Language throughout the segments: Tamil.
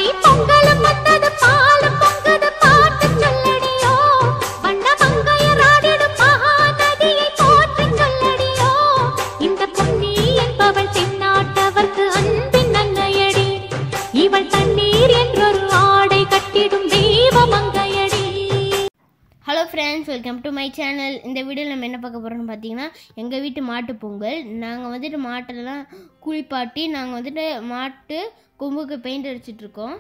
பொங்கலும் வந்தது பாலும் பொங்குது பாட்டு சொல்லடியோ வண்ண மங்கையராடிடும் மகாநதியை போற்றி சொல்லடியோ இந்த பொன்னி என்பவள் தென்னாட்டவர்க்கு அன்பின் நங்கையடி இவள் தண்ணீர் என்றொரு ஆடை கட்டிடும் தெய்வ மங்கையடி hello friends welcome to my channel இந்த வீடியோவில் நம்ம என்ன பார்க்க போகிறோம்னு பார்த்தீங்கன்னா எங்கள் வீட்டு மாட்டு பொங்கல் நாங்கள் வந்துட்டு மாட்டெல்லாம் குளிப்பாட்டி நாங்கள் வந்துட்டு மாட்டு கொம்புக்கு பெயிண்ட் அடிச்சிட்ருக்கோம்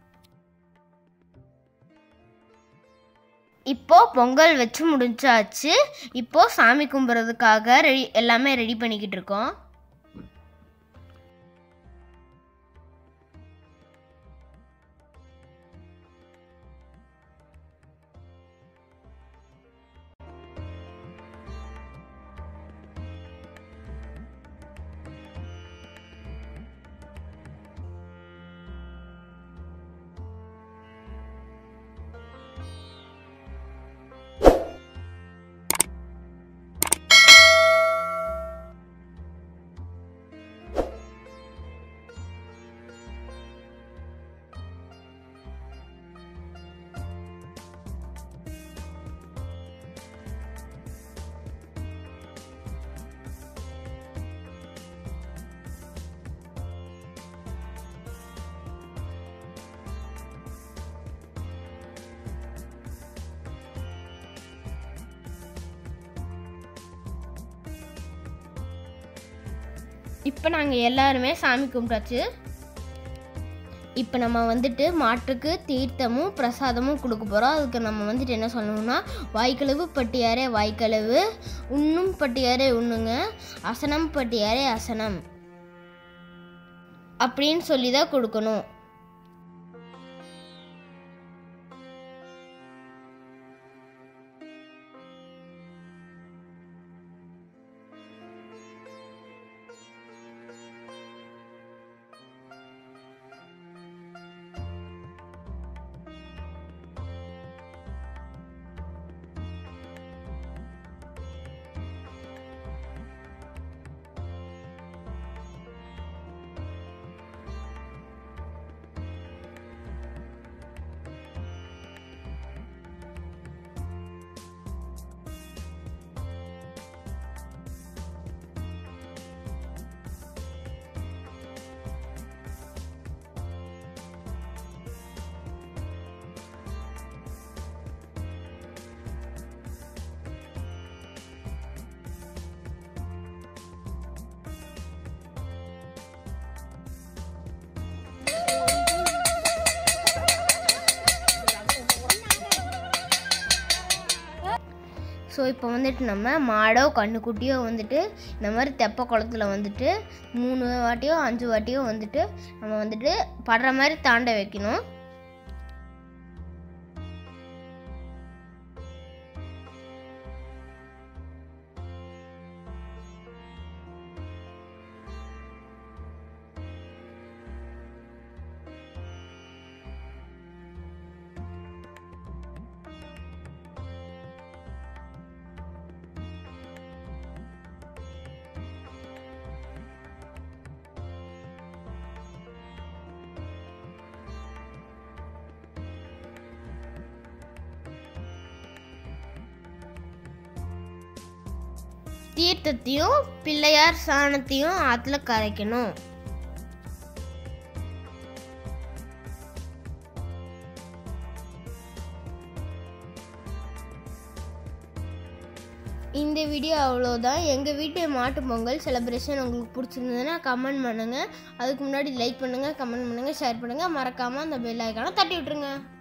இப்போ பொங்கல் வச்சு முடிஞ்சாச்சு இப்போ சாமி கும்பிட்றதுக்காக ரெடி எல்லாமே ரெடி பண்ணிக்கிட்டு இருக்கோம் இப்போ நாங்கள் எல்லாருமே சாமி கும்பிட்டாச்சு இப்போ நம்ம வந்துட்டு மாட்டுக்கு தீர்த்தமும் பிரசாதமும் கொடுக்க போகிறோம் அதுக்கு நம்ம வந்துட்டு என்ன சொல்லணும்னா வாய்க்களவு பட்டியாரே வாய்க்களவு உண்ணும் பட்டியாரே உண்ணுங்க அசனம் பட்டியாரே அசனம் அப்படின்னு சொல்லி தான் கொடுக்கணும் ஸோ இப்போ வந்துட்டு நம்ம மாடோ கண்ணுக்குட்டியோ வந்துட்டு இந்த மாதிரி தெப்ப குளத்துல வந்துட்டு மூணு வாட்டியோ அஞ்சு வாட்டியோ வந்துட்டு நம்ம வந்துட்டு படுற மாதிரி தாண்ட வைக்கணும் தீர்த்தத்தையும் பிள்ளையார் சாணத்தையும் ஆற்றுல கரைக்கணும் இந்த வீடியோ அவ்வளோதான் எங்கள் வீட்டு மாட்டு பொங்கல் செலிப்ரேஷன் உங்களுக்கு பிடிச்சிருந்ததுன்னா கமெண்ட் பண்ணுங்கள் அதுக்கு முன்னாடி லைக் பண்ணுங்கள் கமெண்ட் பண்ணுங்கள் ஷேர் பண்ணுங்கள் மறக்காமல் அந்த பெல் ஐக்கானை தட்டி விட்டுருங்க